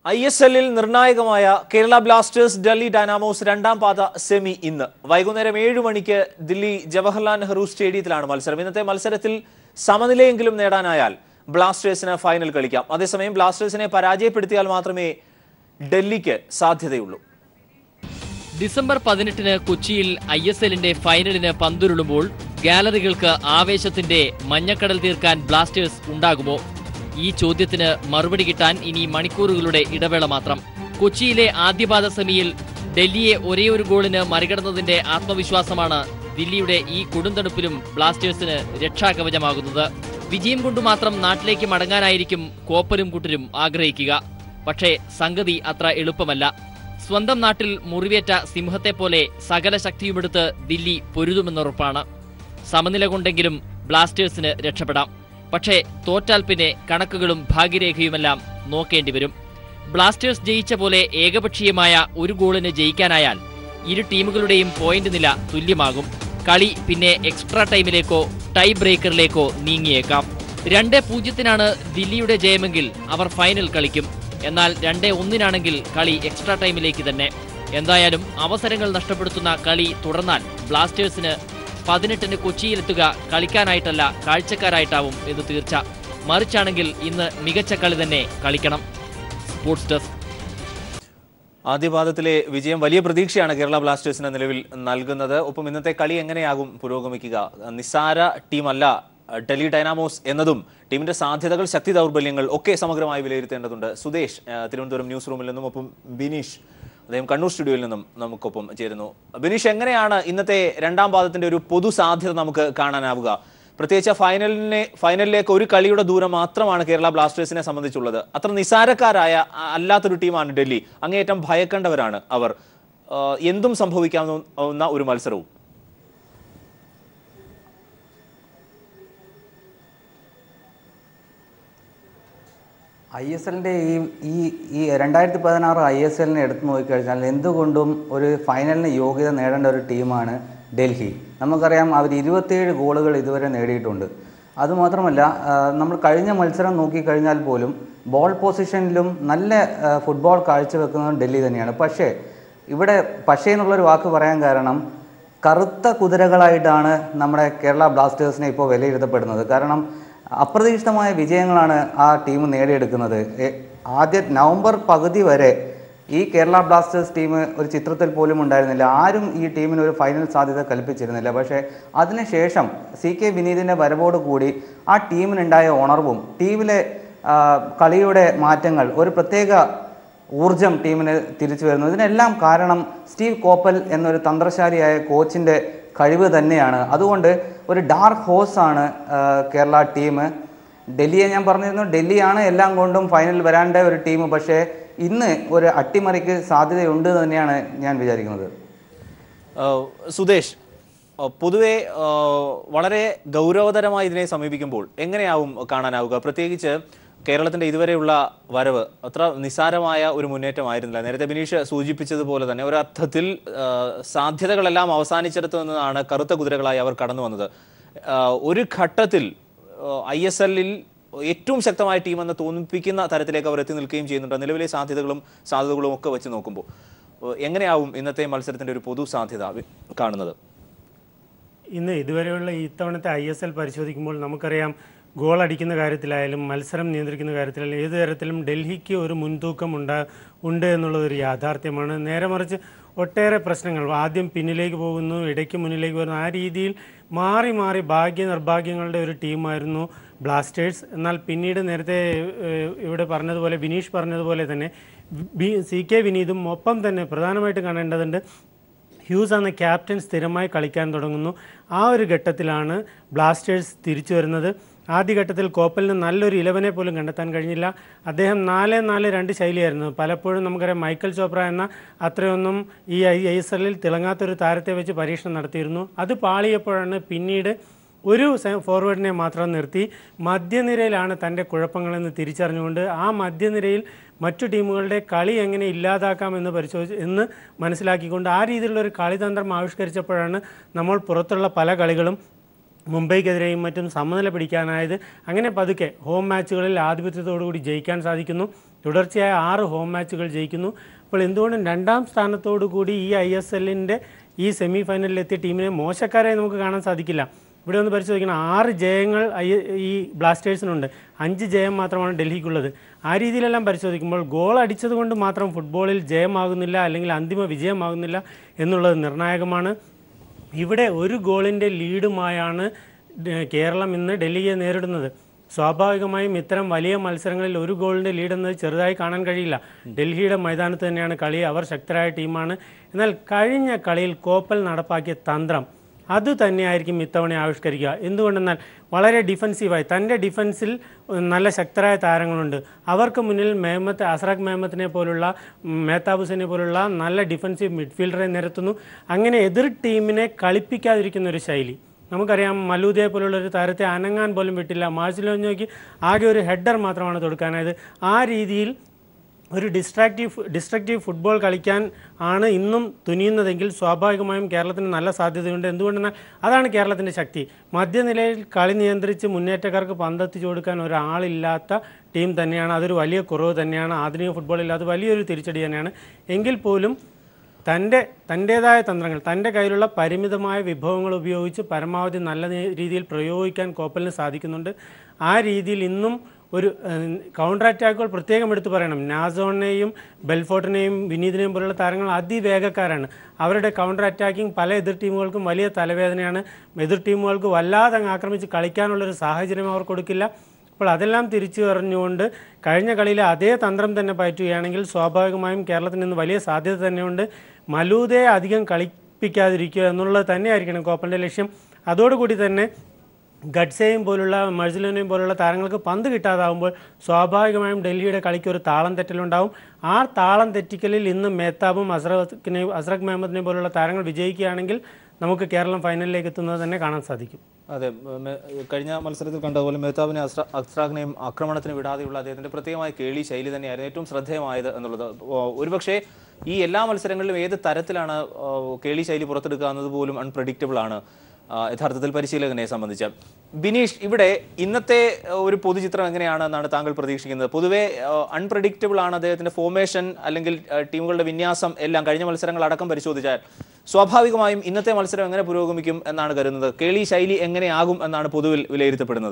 I S എല്ലിൽ നിർണായകമായ Kerala Blasters Delhi Dynamos രണ്ടാം പാത സെമി ഇന്ന് വൈകുന്നേരം ഏഴ് മണിക്ക് ദില്ലി ജവഹർലാൽ നെഹ്റു സ്റ്റേഡിയത്തിലാണ് മത്സരം ഇന്നത്തെ മത്സരത്തിൽ സമനിലയെങ്കിലും നേടാനായാൽ ബ്ലാസ്റ്റേഴ്സിന് ഫൈനൽ കളിക്കാം അതേസമയം ബ്ലാസ്റ്റേഴ്സിനെ പരാജയപ്പെടുത്തിയാൽ മാത്രമേ ഡൽഹിക്ക് സാധ്യതയുള്ളൂ ഡിസംബർ പതിനെട്ടിന് കൊച്ചിയിൽ ഐ എസ് എല്ലിന്റെ ഫൈനലിന് പന്തുരുളുമ്പോൾ ഗാലറികൾക്ക് ആവേശത്തിന്റെ മഞ്ഞക്കടൽ തീർക്കാൻ ബ്ലാസ്റ്റേഴ്സ് ഉണ്ടാകുമോ ഈ ചോദ്യത്തിന് മറുപടി കിട്ടാൻ ഇനി മണിക്കൂറുകളുടെ ഇടവേള മാത്രം കൊച്ചിയിലെ ആദ്യപാദ സെമിയിൽ ഡൽഹിയെ ഒരേയൊരു ഗോളിന് മറികടന്നതിന്റെ ആത്മവിശ്വാസമാണ് ദില്ലിയുടെ ഈ കൊടുന്തണുപ്പിലും ബ്ലാസ്റ്റേഴ്സിന് രക്ഷാകവചമാകുന്നത് വിജയം കൊണ്ട് മാത്രം നാട്ടിലേക്ക് മടങ്ങാനായിരിക്കും കോപ്പരും കുട്ടരും ആഗ്രഹിക്കുക പക്ഷേ സംഗതി അത്ര എളുപ്പമല്ല സ്വന്തം നാട്ടിൽ മുറിവേറ്റ സിംഹത്തെ പോലെ സകല ശക്തിയുമെടുത്ത് ദില്ലി പൊരുതുമെന്നുറപ്പാണ് സമനില കൊണ്ടെങ്കിലും ബ്ലാസ്റ്റേഴ്സിന് രക്ഷപ്പെടാം പക്ഷേ തോറ്റാൽ പിന്നെ കണക്കുകളും ഭാഗ്യരേഖയുമെല്ലാം നോക്കേണ്ടി വരും ബ്ലാസ്റ്റേഴ്സ് ജയിച്ച പോലെ ഏകപക്ഷീയമായ ഒരു ഗോളിന് ജയിക്കാനായാൽ ഇരു ടീമുകളുടെയും പോയിന്റ് നില തുല്യമാകും കളി പിന്നെ എക്സ്ട്രാ ടൈമിലേക്കോ ടൈ ബ്രേക്കറിലേക്കോ നീങ്ങിയേക്കാം രണ്ട് പൂജ്യത്തിനാണ് ദില്ലിയുടെ ജയമെങ്കിൽ അവർ ഫൈനൽ കളിക്കും എന്നാൽ രണ്ട് ഒന്നിനാണെങ്കിൽ കളി എക്സ്ട്രാ ടൈമിലേക്ക് തന്നെ എന്തായാലും അവസരങ്ങൾ നഷ്ടപ്പെടുത്തുന്ന കളി തുടർന്നാൽ ബ്ലാസ്റ്റേഴ്സിന് പതിനെട്ടിന് കൊച്ചിയിലെത്തുക കളിക്കാനായിട്ടല്ല കാഴ്ചക്കാരായിട്ടാവും എന്ന് തീർച്ച മറിച്ചാണെങ്കിൽ ഇന്ന് മികച്ച കളി തന്നെ കളിക്കണം സ്പോർട്സ് ഡെസ്ക് ആദ്യപാദത്തിലെ വിജയം വലിയ പ്രതീക്ഷയാണ് കേരള ബ്ലാസ്റ്റേഴ്സിന് നിലവിൽ നൽകുന്നത് ഒപ്പം ഇന്നത്തെ കളി എങ്ങനെയാകും പുരോഗമിക്കുക നിസ്സാര ടീമല്ല ഡൽഹി ഡൈനാമോസ് എന്നതും ടീമിന്റെ സാധ്യതകൾ ശക്തി ദൗർബല്യങ്ങൾ ഒക്കെ സമഗ്രമായി വിലയിരുത്തേണ്ടതുണ്ട് സുദേശ് ആ, തിരുവനന്തപുരം ന്യൂസ് റൂമിൽ നിന്നും ഒപ്പം ബിനീഷ് അദ്ദേഹം കണ്ണൂർ സ്റ്റുഡിയോയിൽ നിന്നും നമുക്കൊപ്പം ചേരുന്നു ബിനീഷ് എങ്ങനെയാണ് ഇന്നത്തെ രണ്ടാം പാദത്തിന്റെ ഒരു പൊതു സാധ്യത നമുക്ക് കാണാനാവുക പ്രത്യേകിച്ച് ഫൈനലിനെ ഫൈനലിലേക്ക് ഒരു കളിയുടെ ദൂരം മാത്രമാണ് കേരള ബ്ലാസ്റ്റേഴ്സിനെ സംബന്ധിച്ചുള്ളത് അത്ര നിസാരക്കാരായ അ- അല്ലാത്തൊരു ടീമാണ് ഡൽഹി അങ്ങേയറ്റം ഭയക്കേണ്ടവരാണ് അവർ ആ, എന്തും സംഭവിക്കാവുന്ന ഒരു മത്സരവും ഐ എസ് എല്ലിൻ്റെ ഈ ഈ ഈ രണ്ടായിരത്തി പതിനാറ് ഐ എസ് എല്ലിനെ എടുത്തു നോക്കിക്കഴിഞ്ഞാൽ എന്തുകൊണ്ടും ഒരു ഫൈനലിന് യോഗ്യത നേടേണ്ട ഒരു ടീമാണ് ഡൽഹി നമുക്കറിയാം അവർ ഇരുപത്തിയേഴ് ഗോളുകൾ ഇതുവരെ നേടിയിട്ടുണ്ട് അതുമാത്രമല്ല ആ, നമ്മൾ കഴിഞ്ഞ മത്സരം നോക്കിക്കഴിഞ്ഞാൽ പോലും ബോൾ പൊസിഷനിലും നല്ല ആ, ഫുട്ബോൾ കാഴ്ചവെക്കുന്നത് ഡൽഹി തന്നെയാണ് പക്ഷേ ഇവിടെ പക്ഷേ എന്നുള്ളൊരു വാക്ക് പറയാൻ കാരണം കറുത്ത കുതിരകളായിട്ടാണ് നമ്മുടെ കേരള ബ്ലാസ്റ്റേഴ്സിനെ ഇപ്പോൾ വിലയിരുത്തപ്പെടുന്നത് കാരണം അപ്രതീക്ഷിതമായ വിജയങ്ങളാണ് ആ ടീം നേടിയെടുക്കുന്നത് എ- ആദ്യ നവംബർ പകുതി വരെ ഈ കേരള ബ്ലാസ്റ്റേഴ്സ് ടീം ഒരു ചിത്രത്തിൽ പോലും ഉണ്ടായിരുന്നില്ല ആരും ഈ ടീമിന് ഒരു ഫൈനൽ സാധ്യത കൽപ്പിച്ചിരുന്നില്ല പക്ഷേ അതിനുശേഷം സി കെ വിനീതിൻ്റെ വരവോട് കൂടി ആ ടീമിനുണ്ടായ ഉണർവും ടീമിലെ ആ, കളിയുടെ മാറ്റങ്ങൾ ഒരു പ്രത്യേക ഊർജം ടീമിന് തിരിച്ചു വരുന്നു ഇതിനെല്ലാം കാരണം സ്റ്റീവ് കോപ്പൽ എന്നൊരു തന്ത്രശാലിയായ കോച്ചിൻ്റെ കഴിവ് തന്നെയാണ് അതുകൊണ്ട് ഒരു ഡാർക്ക് ഹോഴ്സാണ് കേരള ടീം ഡൽഹിയെ ഞാൻ പറഞ്ഞിരുന്നു ഡൽഹിയാണ് എല്ലാം കൊണ്ടും ഫൈനലിൽ വരാണ്ട ഒരു ടീം പക്ഷേ ഇന്ന് ഒരു അട്ടിമറിക്ക് സാധ്യതയുണ്ട് എന്ന് തന്നെയാണ് ഞാൻ വിചാരിക്കുന്നത് ആ, സുദേശ് ആ, പൊതുവെ ആ, വളരെ ഗൗരവതരമായി ഇതിനെ സമീപിക്കുമ്പോൾ എങ്ങനെയാവും കാണാനാവുക പ്രത്യേകിച്ച് കേരളത്തിന്റെ ഇതുവരെയുള്ള വരവ് അത്ര നിസ്സാരമായ ഒരു മുന്നേറ്റമായിരുന്നില്ല നേരത്തെ ബിനീഷ് സൂചിപ്പിച്ചതുപോലെ തന്നെ ഒരർത്ഥത്തിൽ ആ, സാധ്യതകളെല്ലാം അവസാനിച്ചിടത്തു നിന്നാണ് കറുത്ത കുതിരകളായി അവർ കടന്നു വന്നത് ആ, ഒരു ഘട്ടത്തിൽ ഐ എസ് എല്ലിൽ ഏറ്റവും ശക്തമായ ടീമെന്ന് തോന്നിപ്പിക്കുന്ന തരത്തിലേക്ക് അവർ എത്തി നിൽക്കുകയും ചെയ്യുന്നുണ്ട് നിലവിലെ സാധ്യതകളും സാധ്യതകളും ഒക്കെ വെച്ച് നോക്കുമ്പോൾ ഏഹ് എങ്ങനെയാവും ഇന്നത്തെ മത്സരത്തിന്റെ ഒരു പൊതു സാധ്യത വി- കാണുന്നത് ഇന്ന് ഇതുവരെയുള്ള ഇത്തവണത്തെ ഐ എസ് എൽ പരിശോധിക്കുമ്പോൾ നമുക്കറിയാം ഗോൾ അടിക്കുന്ന കാര്യത്തിലായാലും മത്സരം നിയന്ത്രിക്കുന്ന കാര്യത്തിലായാലും ഏത് തരത്തിലും ഡൽഹിക്ക് ഒരു മുൻതൂക്കം ഉണ്ടാ ഉണ്ട് എന്നുള്ളത് ഒരു യാഥാർത്ഥ്യമാണ് നേരെ മറിച്ച് ഒട്ടേറെ പ്രശ്നങ്ങൾ ആദ്യം പിന്നിലേക്ക് പോകുന്നു ഇടയ്ക്ക് മുന്നിലേക്ക് വരുന്നു ആ രീതിയിൽ മാറി മാറി ഭാഗ്യ നിർഭാഗ്യങ്ങളുടെ ഒരു ടീമായിരുന്നു ബ്ലാസ്റ്റേഴ്സ് എന്നാൽ പിന്നീട് നേരത്തെ ഏഹ്, ഇവിടെ പറഞ്ഞതുപോലെ വിനീഷ് പറഞ്ഞതുപോലെ തന്നെ ബി സി കെ വിനീതും ഒപ്പം തന്നെ പ്രധാനമായിട്ട് കാണേണ്ടതുണ്ട് ഹ്യൂസ് എന്ന ക്യാപ്റ്റൻ സ്ഥിരമായി കളിക്കാൻ തുടങ്ങുന്നു ആ ഒരു ഘട്ടത്തിലാണ് ബ്ലാസ്റ്റേഴ്സ് തിരിച്ചു വരുന്നത് ആദ്യഘട്ടത്തിൽ കോപ്പലിന് നല്ലൊരു ഇലവനെ പോലും കണ്ടെത്താൻ കഴിഞ്ഞില്ല അദ്ദേഹം നാല് നാല് രണ്ട് ശൈലിയായിരുന്നു പലപ്പോഴും നമുക്കറിയാം മൈക്കൽ ചോപ്ര എന്ന അത്രയൊന്നും ഈ ഐ എസ് എല്ലിൽ തിളങ്ങാത്തൊരു താരത്തെ വെച്ച് പരീക്ഷണം നടത്തിയിരുന്നു അത് പാളിയപ്പോഴാണ് പിന്നീട് ഒരു സെ- ഫോർവേഡിനെ മാത്രം നിർത്തി മധ്യനിരയിലാണ് തൻ്റെ കുഴപ്പങ്ങളെന്ന് തിരിച്ചറിഞ്ഞുകൊണ്ട് ആ മധ്യനിരയിൽ മറ്റു ടീമുകളുടെ കളി എങ്ങനെ ഇല്ലാതാക്കാം എന്ന് പരിശോധിച്ച് എന്ന് മനസ്സിലാക്കിക്കൊണ്ട് ആ രീതിയിലുള്ള ഒരു കളിതന്ത്രം ആവിഷ്കരിച്ചപ്പോഴാണ് നമ്മൾ പുറത്തുള്ള പല കളികളും മുംബൈക്കെതിരെയും മറ്റും സമനില പിടിക്കാനായത് അങ്ങനെ പതുക്കെ ഹോം മാച്ചുകളിൽ ആധിപത്യത്തോടുകൂടി ജയിക്കാൻ സാധിക്കുന്നു തുടർച്ചയായ ആറ് ഹോം മാച്ചുകൾ ജയിക്കുന്നു അപ്പോൾ എന്തുകൊണ്ടും രണ്ടാം സ്ഥാനത്തോടു കൂടി ഈ ഐ എസ് എല്ലിൻ്റെ ഈ സെമി ഫൈനലിലെത്തിയ ടീമിനെ മോശക്കാരായി നമുക്ക് കാണാൻ സാധിക്കില്ല ഇവിടെ ഒന്ന് പരിശോധിക്കണം ആറ് ജയങ്ങൾ ഐ- ഈ ബ്ലാസ്റ്റേഴ്സിനുണ്ട് അഞ്ച് ജയം മാത്രമാണ് ഡൽഹിക്കുള്ളത് ആ രീതിയിലെല്ലാം പരിശോധിക്കുമ്പോൾ ഗോൾ അടിച്ചത് കൊണ്ട് മാത്രം ഫുട്ബോളിൽ ജയമാകുന്നില്ല അല്ലെങ്കിൽ അന്തിമ വിജയമാകുന്നില്ല എന്നുള്ളത് നിർണായകമാണ് ഇവിടെ ഒരു ഗോളിൻ്റെ ലീഡുമായാണ് ഡ- കേരളം ഇന്ന് ഡൽഹിയെ നേരിടുന്നത് സ്വാഭാവികമായും ഇത്തരം വലിയ മത്സരങ്ങളിൽ ഒരു ഗോളിൻ്റെ ലീഡ് എന്നത് ചെറുതായി കാണാൻ കഴിയില്ല ഡൽഹിയുടെ മൈതാനത്ത് തന്നെയാണ് കളി അവർ ശക്തരായ ടീമാണ് എന്നാൽ കഴിഞ്ഞ കളിയിൽ കോപ്പൽ നടപ്പാക്കിയ തന്ത്രം അത് തന്നെയായിരിക്കും ഇത്തവണ ആവിഷ്കരിക്കുക എന്തുകൊണ്ടെന്നാൽ വളരെ ഡിഫൻസീവായി തൻ്റെ ഡിഫൻസിൽ നല്ല ശക്തരായ താരങ്ങളുണ്ട് അവർക്ക് മുന്നിൽ മേമത്ത് അസ്രാഖ് മേമത്തിനെ പോലുള്ള ഉം, മേഹ്താബ് ഹുസൈനെ പോലുള്ള നല്ല ഡിഫൻസീവ് മിഡ്ഫീൽഡറെ നിരത്തുന്നു അങ്ങനെ എതിർ ടീമിനെ കളിപ്പിക്കാതിരിക്കുന്ന ഒരു ശൈലി നമുക്കറിയാം മലൂദയെ പോലുള്ള ഒരു താരത്തെ അനങ്ങാൻ പോലും വിട്ടില്ല മാർച്ചിലോഞ്ഞോയ്ക്ക് ആകെ ഒരു ഹെഡർ മാത്രമാണ് കൊടുക്കാനായത് ആ രീതിയിൽ ഒരു ഡിസ്ട്രാക്റ്റീവ് ഡിസ്ട്രക്റ്റീവ് ഫുട്ബോൾ കളിക്കാൻ ആണ് ഇന്നും തുനിയുന്നതെങ്കിൽ സ്വാഭാവികമായും കേരളത്തിന് നല്ല സാധ്യതയുണ്ട് എന്തുകൊണ്ടെന്നാൽ അതാണ് കേരളത്തിൻ്റെ ശക്തി മധ്യനിലയിൽ കളി നിയന്ത്രിച്ച് മുന്നേറ്റക്കാർക്ക് പന്തെത്തിച്ചു കൊടുക്കാൻ ഒരാളില്ലാത്ത ടീം തന്നെയാണ് അതൊരു വലിയ കുറവ് തന്നെയാണ് ആധുനിക ഫുട്ബോളിൽ അത് വലിയൊരു തിരിച്ചടി തന്നെയാണ് എങ്കിൽ പോലും തൻ്റെ തൻ്റേതായ തന്ത്രങ്ങൾ തൻ്റെ കയ്യിലുള്ള പരിമിതമായ വിഭവങ്ങൾ ഉപയോഗിച്ച് പരമാവധി നല്ല നീ- രീതിയിൽ പ്രയോഗിക്കാൻ കോപ്പലിന് സാധിക്കുന്നുണ്ട് ആ രീതിയിൽ ഇന്നും ഒരു കൗണ്ടർ അറ്റാക്കുകൾ പ്രത്യേകം എടുത്തു പറയണം നാസോണിനെയും ബെൽഫോർട്ടിനെയും വിനീതിനെയും പോലുള്ള താരങ്ങൾ അതിവേഗക്കാരാണ് അവരുടെ കൗണ്ടർ അറ്റാക്കിംഗ് പല എതിർ ടീമുകൾക്കും വലിയ തലവേദനയാണ് എതിർ ടീമുകൾക്ക് വല്ലാതെ അങ്ങ് ആക്രമിച്ച് കളിക്കാനുള്ളൊരു സാഹചര്യം അവർ കൊടുക്കില്ല അപ്പോൾ അതെല്ലാം തിരിച്ചു എറിഞ്ഞുകൊണ്ട് കഴിഞ്ഞ കളിയിലെ അതേ തന്ത്രം തന്നെ പയറ്റുകയാണെങ്കിൽ സ്വാഭാവികമായും കേരളത്തിന് ഇന്ന് വലിയ സാധ്യത തന്നെയുണ്ട് മലൂദയെ അധികം കളിപ്പിക്കാതിരിക്കുക എന്നുള്ളത് തന്നെയായിരിക്കണം കോപ്പലിൻ്റെ ലക്ഷ്യം അതോടുകൂടി തന്നെ ഗഡ്സെയും പോലുള്ള മഴ്സലിനെയും പോലുള്ള താരങ്ങൾക്ക് പന്ത് കിട്ടാതാവുമ്പോൾ സ്വാഭാവികമായും ഡൽഹിയുടെ കളിക്ക് ഒരു താളം തെറ്റലുണ്ടാവും ആ താളം തെറ്റിക്കലിൽ ഇന്ന് മേത്താബും അസ്രഖിനെയും അസ്രഖ് മെഹമ്മദിനെയും പോലുള്ള താരങ്ങൾ വിജയിക്കുകയാണെങ്കിൽ നമുക്ക് കേരളം ഫൈനലിലേക്ക് എത്തുന്നത് തന്നെ കാണാൻ സാധിക്കും അതെ മെ- കഴിഞ്ഞ മത്സരത്തിൽ കണ്ടതുപോലെ മേത്താവിനെ അസ്ര അസ്രാഖിനെയും ആക്രമണത്തിന് വിടാതെയുള്ള അദ്ദേഹത്തിന്റെ പ്രത്യേകമായ കേളി ശൈലി തന്നെയായിരുന്നു ഏറ്റവും ശ്രദ്ധേയമായത് എന്നുള്ളത് ഓ, ഒരുപക്ഷേ ഈ എല്ലാ മത്സരങ്ങളിലും ഏത് തരത്തിലാണ് ഓ, കേളി ശൈലി പുറത്തെടുക്കുക എന്നത് പോലും അൺപ്രഡിക്റ്റബിൾ ആണ് ആ, യഥാർത്ഥത്തിൽ പരിശീലകനെ സംബന്ധിച്ച് ബിനീഷ് ഇവിടെ ഇന്നത്തെ ആ, ഒരു പൊതുചിത്രം എങ്ങനെയാണ് എന്നാണ് താങ്കൾ പ്രതീക്ഷിക്കുന്നത് പൊതുവേ അൺപ്രഡിക്റ്റബിൾ ആണ് അദ്ദേഹത്തിന്റെ ഫോർമേഷൻ അല്ലെങ്കിൽ ആ, ടീമുകളുടെ വിന്യാസം എല്ലാം കഴിഞ്ഞ മത്സരങ്ങൾ അടക്കം പരിശോധിച്ചാൽ സ്വാഭാവികമായും ഇന്നത്തെ മത്സരം എങ്ങനെ പുരോഗമിക്കും എന്നാണ് കരുതുന്നത് കേളി ശൈലി എങ്ങനെയാകും എന്നാണ് പൊതുവിൽ വിലയിരുത്തപ്പെടുന്നത്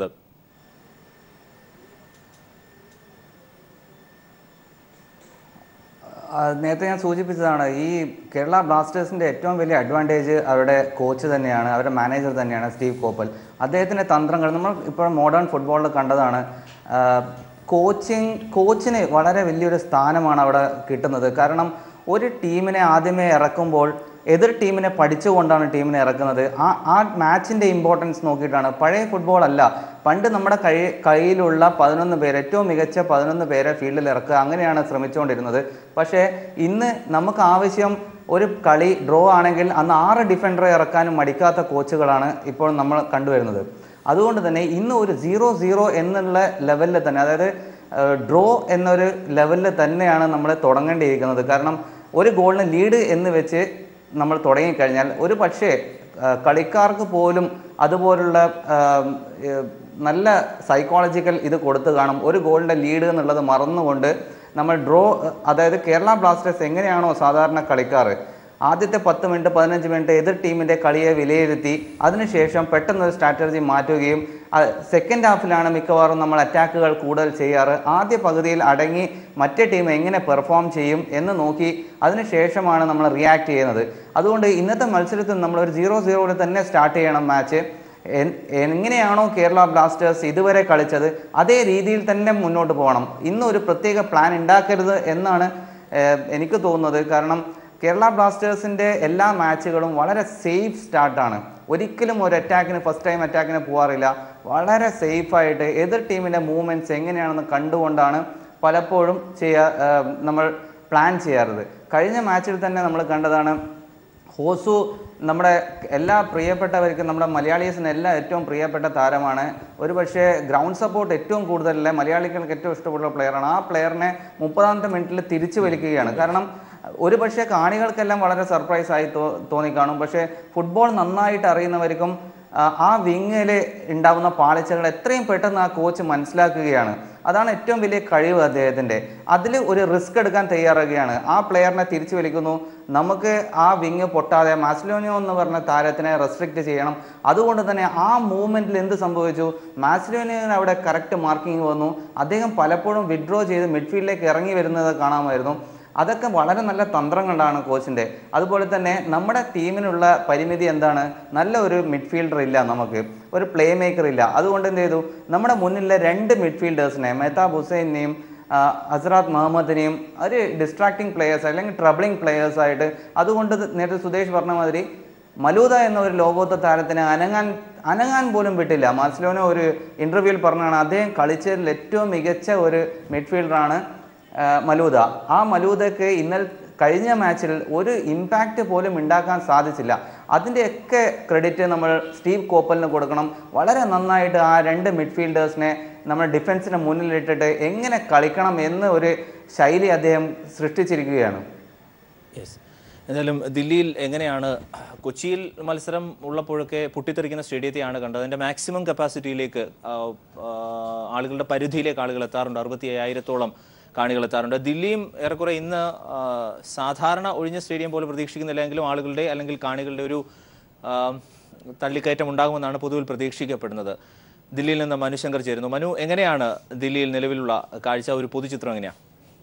ആ, നേരത്തെ ഞാൻ സൂചിപ്പിച്ചതാണ് ഈ കേരള ബ്ലാസ്റ്റേഴ്സിൻ്റെ ഏറ്റവും വലിയ അഡ്വാൻറ്റേജ് അവരുടെ കോച്ച് തന്നെയാണ് അവരുടെ മാനേജർ തന്നെയാണ് സ്റ്റീവ് കോപ്പൽ അദ്ദേഹത്തിൻ്റെ തന്ത്രങ്ങൾ നമ്മൾ ഇപ്പോൾ മോഡേൺ ഫുട്ബോളിൽ കണ്ടതാണ് കോച്ചിങ് കോച്ചിന് വളരെ വലിയൊരു സ്ഥാനമാണ് അവിടെ കിട്ടുന്നത് കാരണം ഒരു ടീമിനെ ആദ്യമേ ഇറക്കുമ്പോൾ എതിർ ടീമിനെ പഠിച്ചുകൊണ്ടാണ് ടീമിനെ ഇറക്കുന്നത് ആ ആ മാച്ചിൻ്റെ ഇമ്പോർട്ടൻസ് നോക്കിയിട്ടാണ് പഴയ ഫുട്ബോൾ അല്ല പണ്ട് നമ്മുടെ കൈ കയ്യിലുള്ള പതിനൊന്ന് പേര് ഏറ്റവും മികച്ച പതിനൊന്ന് പേരെ ഫീൽഡിൽ ഇറക്കുക അങ്ങനെയാണ് ശ്രമിച്ചുകൊണ്ടിരുന്നത് പക്ഷേ ഇന്ന് നമുക്ക് ആവശ്യം ഒരു കളി ഡ്രോ ആണെങ്കിൽ അന്ന് ആറ് ഡിഫൻഡറെ ഇറക്കാനും മടിക്കാത്ത കോച്ചുകളാണ് ഇപ്പോൾ നമ്മൾ കണ്ടുവരുന്നത് അതുകൊണ്ട് തന്നെ ഇന്ന് ഒരു സീറോ സീറോ എന്നുള്ള ലെവലിൽ തന്നെ അതായത് ഡ്രോ എന്നൊരു ലെവലിൽ തന്നെയാണ് നമ്മൾ തുടങ്ങേണ്ടിയിരിക്കുന്നത് കാരണം ഒരു ഗോളിന് ലീഡ് എന്ന് വെച്ച് നമ്മൾ തുടങ്ങിക്കഴിഞ്ഞാൽ ഒരു പക്ഷേ ആ, കളിക്കാർക്ക് പോലും അതുപോലുള്ള ആ, ഏ, നല്ല സൈക്കോളജിക്കൽ ഇത് കൊടുത്തു കാണും ഒരു ഗോളിൻ്റെ ലീഡ് എന്നുള്ളത് മറന്നുകൊണ്ട് നമ്മൾ ഡ്രോ അതായത് കേരള ബ്ലാസ്റ്റേഴ്സ് എങ്ങനെയാണോ സാധാരണ കളിക്കാറ് ആദ്യത്തെ പത്ത് മിനിറ്റ് പതിനഞ്ച് മിനിറ്റ് എതിർ ടീമിൻ്റെ കളിയെ വിലയിരുത്തി അതിനുശേഷം പെട്ടെന്ന് ഒരു സ്ട്രാറ്റജി മാറ്റുകയും സെക്കൻഡ് ഹാഫിലാണ് മിക്കവാറും നമ്മൾ അറ്റാക്കുകൾ കൂടുതൽ ചെയ്യാറ് ആദ്യ പകുതിയിൽ അടങ്ങി മറ്റേ ടീം എങ്ങനെ പെർഫോം ചെയ്യും എന്ന് നോക്കി അതിനുശേഷമാണ് നമ്മൾ റിയാക്ട് ചെയ്യുന്നത് അതുകൊണ്ട് ഇന്നത്തെ മത്സരത്തിൽ നമ്മൾ ഒരു സീറോ സീറോയിൽ തന്നെ സ്റ്റാർട്ട് ചെയ്യണം മാച്ച് എൻ- എങ്ങനെയാണോ കേരള ബ്ലാസ്റ്റേഴ്സ് ഇതുവരെ കളിച്ചത് അതേ രീതിയിൽ തന്നെ മുന്നോട്ട് പോകണം ഇന്ന് ഒരു പ്രത്യേക പ്ലാൻ ഉണ്ടാക്കരുത് എന്നാണ് ഏഹ്, എനിക്ക് തോന്നുന്നത് കാരണം കേരള ബ്ലാസ്റ്റേഴ്സിൻ്റെ എല്ലാ മാച്ചുകളും വളരെ സേഫ് സ്റ്റാർട്ടാണ് ഒരിക്കലും ഒരു അറ്റാക്കിന് ഫസ്റ്റ് ടൈം അറ്റാക്കിന് പോകാറില്ല വളരെ സേഫായിട്ട് എതിർ ടീമിൻ്റെ മൂവ്മെൻറ്റ്സ് എങ്ങനെയാണെന്ന് കണ്ടുകൊണ്ടാണ് പലപ്പോഴും ചെയ്യാ ഏഹ്, നമ്മൾ പ്ലാൻ ചെയ്യാറുള്ളത് കഴിഞ്ഞ മാച്ചിൽ തന്നെ നമ്മൾ കണ്ടതാണ് ഹോസു നമ്മുടെ എല്ലാ പ്രിയപ്പെട്ടവർക്കും നമ്മുടെ മലയാളീസിന് എല്ലാം ഏറ്റവും പ്രിയപ്പെട്ട താരമാണ് ഒരു പക്ഷേ ഗ്രൗണ്ട് സപ്പോർട്ട് ഏറ്റവും കൂടുതലല്ലേ മലയാളികൾക്ക് ഏറ്റവും ഇഷ്ടപ്പെട്ട പ്ലെയറാണ് ആ പ്ലെയറിനെ മുപ്പതാമത്തെ മിനിറ്റിൽ തിരിച്ചു വലിക്കുകയാണ് കാരണം ഒരു പക്ഷേ കാണികൾക്കെല്ലാം വളരെ സർപ്രൈസ് ആയി തോ തോന്നിക്കാണും പക്ഷേ ഫുട്ബോൾ നന്നായിട്ട് അറിയുന്നവർക്കും ആ, ആ വിങ്ങിൽ ഉണ്ടാവുന്ന പാളിച്ചകൾ എത്രയും പെട്ടെന്ന് ആ കോച്ച് മനസ്സിലാക്കുകയാണ് അതാണ് ഏറ്റവും വലിയ കഴിവ് അദ്ദേഹത്തിൻ്റെ അതിൽ ഒരു റിസ്ക് എടുക്കാൻ തയ്യാറാകുകയാണ് ആ പ്ലെയറിനെ തിരിച്ചു വലിക്കുന്നു നമുക്ക് ആ വിങ് പൊട്ടാതെ മാസ്ലോനിയോ എന്ന് പറഞ്ഞ താരത്തിനെ റെസ്ട്രിക്റ്റ് ചെയ്യണം അതുകൊണ്ട് തന്നെ ആ മൂവ്മെൻറ്റിൽ എന്ത് സംഭവിച്ചു മാസ്ലോനിയോന് അവിടെ കറക്റ്റ് മാർക്കിംഗ് വന്നു അദ്ദേഹം പലപ്പോഴും വിഡ്രോ ചെയ്ത് മിഡ്ഫീൽഡിലേക്ക് ഇറങ്ങി വരുന്നത് കാണാമായിരുന്നു അതൊക്കെ വളരെ നല്ല തന്ത്രങ്ങളാണ് കോച്ചിൻ്റെ അതുപോലെ തന്നെ നമ്മുടെ ടീമിനുള്ള പരിമിതി എന്താണ് നല്ല ഒരു മിഡ്ഫീൽഡർ ഇല്ല നമുക്ക് ഒരു പ്ലേ മേക്കർ ഇല്ല അതുകൊണ്ട് എന്ത് ചെയ്തു നമ്മുടെ മുന്നിലെ രണ്ട് മിഡ്ഫീൽഡേഴ്സിനെ മെഹ്താബ് ഹുസൈനെയും ഹസ്രാത്ത് മുഹമ്മദിനെയും ഒരു ഡിസ്ട്രാക്ടിങ് പ്ലെയേഴ്സ് അല്ലെങ്കിൽ ട്രബിളിങ് പ്ലെയേഴ്സ് ആയിട്ട് അതുകൊണ്ട് നേരത്തെ സുദേശ് പറഞ്ഞ മാതിരി മലൂദ എന്ന ഒരു ലോകോത്ത താരത്തിന് അനങ്ങാൻ അനങ്ങാൻ പോലും വിട്ടില്ല മാർസിലോന ഒരു ഇൻ്റർവ്യൂവിൽ പറഞ്ഞാണ് അദ്ദേഹം കളിച്ചതിൽ ഏറ്റവും മികച്ച ഒരു മിഡ്ഫീൽഡറാണ് ആ, മലൂദ ആ മലൂദക്ക് ഇന്നൽ കഴിഞ്ഞ മാച്ചിൽ ഒരു ഇമ്പാക്റ്റ് പോലും ഉണ്ടാക്കാൻ സാധിച്ചില്ല അതിൻ്റെയൊക്കെ ക്രെഡിറ്റ് നമ്മൾ സ്റ്റീവ് കോപ്പലിന് കൊടുക്കണം വളരെ നന്നായിട്ട് ആ രണ്ട് മിഡ്ഫീൽഡേഴ്സിനെ നമ്മുടെ ഡിഫൻസിന് മുന്നിലിട്ടിട്ട് എങ്ങനെ കളിക്കണം എന്ന് ഒരു ശൈലി അദ്ദേഹം സൃഷ്ടിച്ചിരിക്കുകയാണ് യെസ് എന്തായാലും ദില്ലിയിൽ എങ്ങനെയാണ് കൊച്ചിയിൽ മത്സരം ഉള്ളപ്പോഴൊക്കെ പൊട്ടിത്തെറിക്കുന്ന സ്റ്റേഡിയത്തെയാണ് കണ്ടത് അതിൻ്റെ മാക്സിമം കപ്പാസിറ്റിയിലേക്ക് ആ, ആ, ആളുകളുടെ പരിധിയിലേക്ക് ആളുകൾ എത്താറുണ്ട് അറുപത്തി അയ്യായിരത്തോളം കാണികൾ എത്താറുണ്ട് ദില്ലിയും ഏറെക്കുറെ ഇന്ന് ആ, സാധാരണ ഒഴിഞ്ഞ സ്റ്റേഡിയം പോലെ പ്രതീക്ഷിക്കുന്നില്ലെങ്കിലും ആളുകളുടെ അല്ലെങ്കിൽ കാണികളുടെ ഒരു ആ, തള്ളിക്കയറ്റം ഉണ്ടാകുമെന്നാണ് പൊതുവിൽ പ്രതീക്ഷിക്കപ്പെടുന്നത് ദില്ലിയിൽ നിന്ന് മനു ശങ്കർ ചേരുന്നു മനു എങ്ങനെയാണ് ദില്ലിയിൽ നിലവിലുള്ള കാഴ്ച ഒരു പൊതുചിത്രം എങ്ങനെയാണ്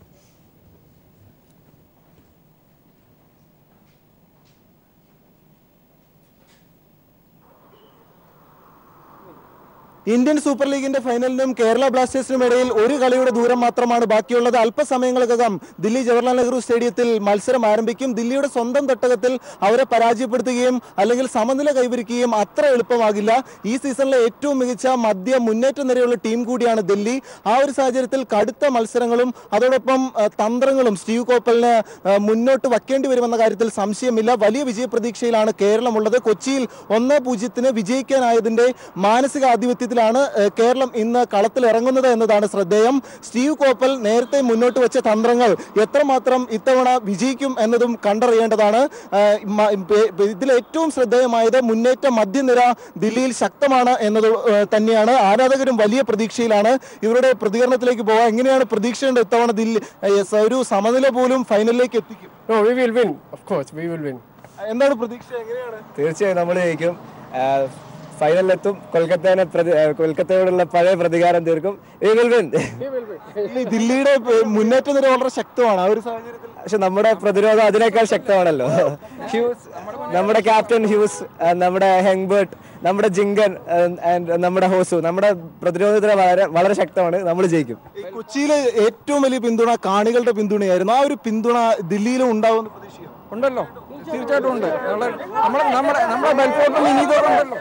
ഇന്ത്യൻ സൂപ്പർ ലീഗിന്റെ ഫൈനലിനും കേരള ബ്ലാസ്റ്റേഴ്സിനും ഇടയിൽ ഒരു കളിയുടെ ദൂരം മാത്രമാണ് ബാക്കിയുള്ളത് അല്പസമയങ്ങൾക്കകം ദില്ലി ജവഹർലാൽ നെഹ്റു സ്റ്റേഡിയത്തിൽ മത്സരം ആരംഭിക്കും ദില്ലിയുടെ സ്വന്തം തട്ടകത്തിൽ അവരെ പരാജയപ്പെടുത്തുകയും അല്ലെങ്കിൽ സമനില കൈവരിക്കുകയും അത്ര എളുപ്പമാകില്ല ഈ സീസണിലെ ഏറ്റവും മികച്ച മധ്യ മുന്നേറ്റ നിരയുള്ള ടീം കൂടിയാണ് ദില്ലി ആ ഒരു സാഹചര്യത്തിൽ കടുത്ത മത്സരങ്ങളും അതോടൊപ്പം ആ, തന്ത്രങ്ങളും സ്റ്റീവ് കോപ്പലിന് ആ, മുന്നോട്ട് വയ്ക്കേണ്ടി വരുമെന്ന കാര്യത്തിൽ സംശയമില്ല വലിയ വിജയപ്രതീക്ഷയിലാണ് കേരളമുള്ളത് കൊച്ചിയിൽ ഒന്ന് പൂജ്യത്തിന് വിജയിക്കാനായതിന്റെ മാനസിക ആധിപത്യത്തിലാണ് ആ, കേരളം ഇന്ന് കളത്തിൽ ഇറങ്ങുന്നത് എന്നതാണ് ശ്രദ്ധേയം സ്റ്റീവ് കോപ്പൽ നേരത്തെ മുന്നോട്ട് വെച്ച തന്ത്രങ്ങൾ എത്രമാത്രം ഇത്തവണ വിജയിക്കും എന്നതും കണ്ടറിയേണ്ടതാണ് ആ, മ- പേ- ഇതിൽ ഏറ്റവും ശ്രദ്ധേയമായത് മുന്നേറ്റ മധ്യനിര ദില്ലിയിൽ ശക്തമാണ് എന്നത് ആ, തന്നെയാണ് ആരാധകരും വലിയ പ്രതീക്ഷയിലാണ് ഇവരുടെ പ്രതികരണത്തിലേക്ക് പോകാം എങ്ങനെയാണ് പ്രതീക്ഷയുണ്ട് ഇത്തവണ ദില്ലി ആ, yes, ഒരു സമനില പോലും ഫൈനലിലേക്ക് എത്തിക്കും No, we will win. Of course, we will win. എന്താണ് പ്രതീക്ഷ എങ്ങനെയാണ് തീർച്ചയായും നമ്മൾ ജയിക്കും ഫൈനലിലെത്തും കൊൽക്കത്തേനെ പ്രതി ആ, കൊൽക്കത്തയോടുള്ള പഴയ പ്രതികാരം തീർക്കും വി വിൽ വിൻ ഈ ദില്ലിയുടെ ഏ, മുന്നേറ്റ നിര വളരെ ശക്തമാണ് ആ ഒരു സാഹചര്യത്തിൽ പക്ഷെ നമ്മുടെ പ്രതിരോധം അതിനേക്കാൾ ശക്തമാണല്ലോ ഹ്യൂസ് നമ്മുടെ ക്യാപ്റ്റൻ ഹ്യൂസ് ആ, നമ്മുടെ ഹെങ്ബർട്ട് നമ്മുടെ ജിങ്കൻ ആൻഡ് നമ്മുടെ ഹോസു നമ്മുടെ പ്രതിരോധത്തിന് വളരെ വളരെ ശക്തമാണ് നമ്മൾ ജയിക്കും ഈ കൊച്ചിയിലെ ഏറ്റവും വലിയ പിന്തുണ കാണികളുടെ പിന്തുണയായിരുന്നു ആ ഒരു പിന്തുണ ദില്ലിയിലും ഉണ്ടാവുമെന്ന് പ്രതീക്ഷിക്കുന്നു ഉണ്ടല്ലോ തീർച്ചയായിട്ടും ഉണ്ട് നമ്മുടെ നമ്മുടെ നമ്മുടെ ബെൽഫോർട്ടിൽ ഇനി ഉണ്ടല്ലോ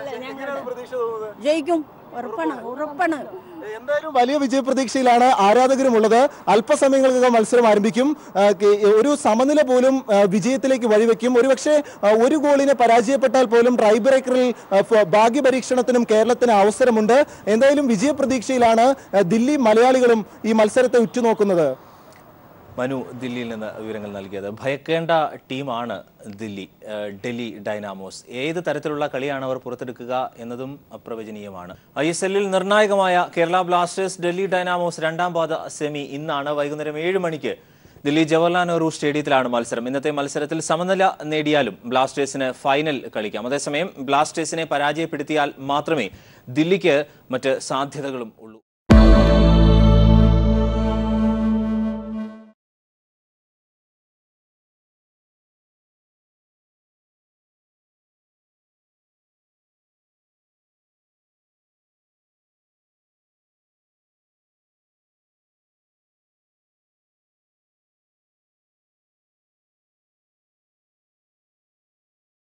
ജയിക്കും ഉറപ്പാണ് ഉറപ്പാണ് എന്തായാലും വലിയ വിജയപ്രതീക്ഷയിലാണ് ആരാധകരുമുള്ളത് അല്പസമയങ്ങൾക്കകം മത്സരം ആരംഭിക്കും ആ, കെ- ഒരു സമനില പോലും ആ, വിജയത്തിലേക്ക് വഴിവെക്കും ഒരുപക്ഷെ ആ, ഒരു ഗോളിനെ പരാജയപ്പെട്ടാൽ പോലും ട്രൈ ബ്രേക്കറിൽ ആ, ഫ- ഭാഗ്യപരീക്ഷണത്തിനും കേരളത്തിന് അവസരമുണ്ട് എന്തായാലും വിജയപ്രതീക്ഷയിലാണ് ആ, ദില്ലി മലയാളികളും ഈ മത്സരത്തെ ഉറ്റുനോക്കുന്നത് മനു ദില്ലിയിൽ നിന്ന് വിവരങ്ങൾ നൽകിയത് ഭയക്കേണ്ട ടീമാണ് ദില്ലി ഏഹ് ഡൽഹി ഡൈനാമോസ് ഏത് തരത്തിലുള്ള കളിയാണ് അവർ പുറത്തെടുക്കുക എന്നതും അപ്രവചനീയമാണ് ഐ എസ് എല്ലിൽ നിർണായകമായ കേരള ബ്ലാസ്റ്റേഴ്സ് ഡൽഹി ഡൈനാമോസ് രണ്ടാം പാദ സെമി ഇന്നാണ് വൈകുന്നേരം ഏഴ് മണിക്ക് ദില്ലി ജവഹർലാൽ നെഹ്റു സ്റ്റേഡിയത്തിലാണ് മത്സരം ഇന്നത്തെ മത്സരത്തിൽ സമനില നേടിയാലും ബ്ലാസ്റ്റേഴ്സിന് ഫൈനൽ കളിക്കാം അതേസമയം ബ്ലാസ്റ്റേഴ്സിനെ പരാജയപ്പെടുത്തിയാൽ മാത്രമേ ദില്ലിക്ക് മറ്റ് സാധ്യതകളും ഉള്ളൂ